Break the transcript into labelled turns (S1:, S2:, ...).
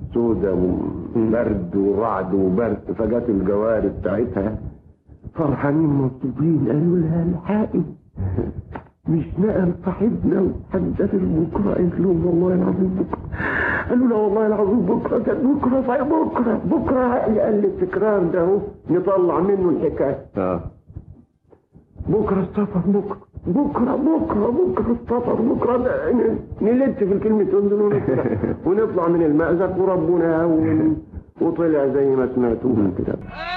S1: سودة وبرد ورعد وبرد فجت الجواري بتاعتها فرحانين مبسوطين قالوا لها الحقي مش نقل صاحبنا وحدد بكره قالت لهم والله العظيم بكره قالوا لا والله العظيم بكره كان بكره صحيح بكره بكره قال التكرار ده اهو نطلع منه الحكايه
S2: اه
S1: بكره السفر بكره بكره بكره بكره السفر بكره ده ن- نلت في الكلمتين دول ونطلع ونطلع من المأزق وربنا هون وطلع زي ما سمعتوه كده